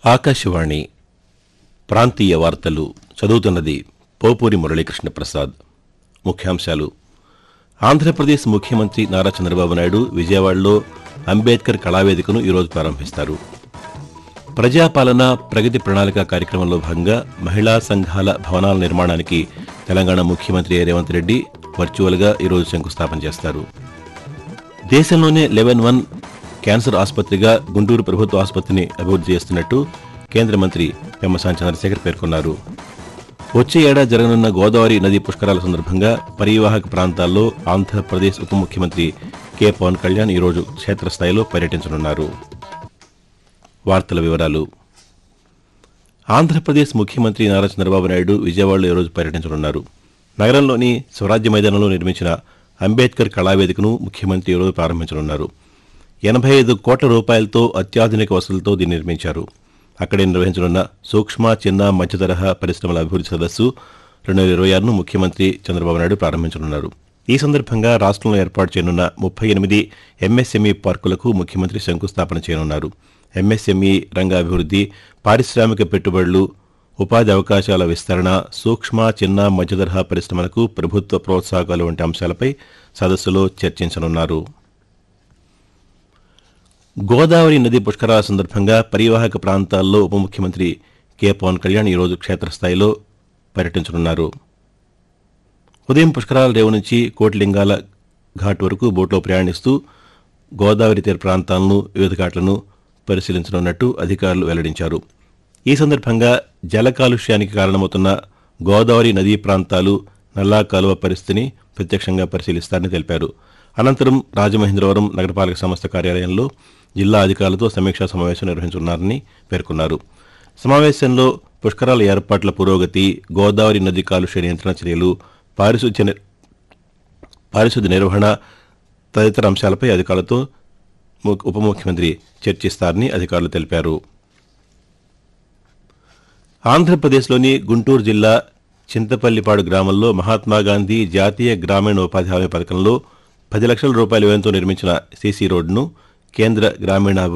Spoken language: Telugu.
ఆకాశవాణి ప్రాంతీయ వార్తలు చదువుతున్నది పోపూరి మురళీకృష్ణ ప్రసాద్ ముఖ్యాంశాలు ఆంధ్రప్రదేశ్ ముఖ్యమంత్రి నారా చంద్రబాబు నాయుడు విజయవాడలో అంబేద్కర్ కళావేదికను ఈరోజు ప్రారంభిస్తారు ప్రజాపాలన ప్రగతి ప్రణాళిక కార్యక్రమంలో భాగంగా మహిళా సంఘాల భవనాల నిర్మాణానికి తెలంగాణ ముఖ్యమంత్రి రేవంత్ రెడ్డి వర్చువల్గా ఈరోజు శంకుస్థాపన చేస్తారు దేశంలోనే లెవెన్ వన్ క్యాన్సర్ ఆసుపత్రిగా గుంటూరు ప్రభుత్వ ఆసుపత్రిని అభివృద్ధి చేస్తున్నట్టు కేంద్ర మంత్రి పెమ్మసాని చంద్రశేఖర్ పేర్కొన్నారు వచ్చే ఏడాది జరగనున్న గోదావరి నదీ పుష్కరాల సందర్భంగా పరివాహక ప్రాంతాల్లో ఆంధ్రప్రదేశ్ ఉప ముఖ్యమంత్రి కె పవన్ కళ్యాణ్ ఈరోజు క్షేత్రస్థాయిలో పర్యటించనున్నారు వార్తల వివరాలు ఆంధ్రప్రదేశ్ ముఖ్యమంత్రి నారా చంద్రబాబు నాయుడు విజయవాడలో ఈరోజు పర్యటించనున్నారు నగరంలోని స్వరాజ్య మైదానంలో నిర్మించిన అంబేద్కర్ కళావేదికను ముఖ్యమంత్రి ఈరోజు ప్రారంభించనున్నారు ఎనభై ఐదు కోట్ల రూపాయలతో అత్యాధునిక వసతులతో దీన్ని నిర్మించారు అక్కడే నిర్వహించనున్న సూక్ష్మ చిన్న మధ్యతరహా పరిశ్రమల అభివృద్ధి సదస్సు రెండు వేల ఇరవై ఆరును ముఖ్యమంత్రి చంద్రబాబు నాయుడు ప్రారంభించనున్నారు ఈ సందర్భంగా రాష్ట్రంలో ఏర్పాటు చేయనున్న ముప్పై ఎనిమిది ఎంఎస్ఎంఈ పార్కులకు ముఖ్యమంత్రి శంకుస్థాపన చేయనున్నారు ఎంఎస్ఎంఈ రంగ అభివృద్ధి పారిశ్రామిక పెట్టుబడులు ఉపాధి అవకాశాల విస్తరణ సూక్ష్మ చిన్న మధ్యతరహా పరిశ్రమలకు ప్రభుత్వ ప్రోత్సాహకాలు వంటి అంశాలపై సదస్సులో చర్చించనున్నారు గోదావరి నది పుష్కరాల సందర్భంగా పరివాహక ప్రాంతాల్లో ఉప ముఖ్యమంత్రి కె పవన్ కళ్యాణ్ ఈరోజు క్షేత్రస్థాయిలో పర్యటించనున్నారు ఉదయం పుష్కరాల రేవు నుంచి కోటిలింగాల ఘాట్ వరకు బోట్లో ప్రయాణిస్తూ గోదావరి తీర ప్రాంతాలను వివిధ ఘాట్లను పరిశీలించనున్నట్టు అధికారులు వెల్లడించారు ఈ సందర్భంగా జల కాలుష్యానికి కారణమవుతున్న గోదావరి నదీ ప్రాంతాలు నల్లా కాలువ పరిస్థితిని ప్రత్యక్షంగా పరిశీలిస్తారని తెలిపారు అనంతరం రాజమహేంద్రవరం నగరపాలక సంస్థ కార్యాలయంలో జిల్లా అధికారులతో సమీక్షా సమావేశం నిర్వహించనున్నారని పేర్కొన్నారు సమావేశంలో పుష్కరాల ఏర్పాట్ల పురోగతి గోదావరి నది కాలుష్య నియంత్రణ చర్యలు పారిశుధ్య నిర్- పారిశుధ్య నిర్వహణ తదితర అంశాలపై అధికారులతో ము- ఉప ముఖ్యమంత్రి చర్చిస్తారని అధికారులు తెలిపారు ఆంధ్రప్రదేశ్లోని గుంటూరు జిల్లా చింతపల్లిపాడు గ్రామంలో మహాత్మాగాంధీ జాతీయ గ్రామీణ ఉపాధి హామీ పథకంలో పది లక్షల రూపాయల వ్యయంతో నిర్మించిన సీసీ రోడ్డును కేంద్ర గ్రామీణ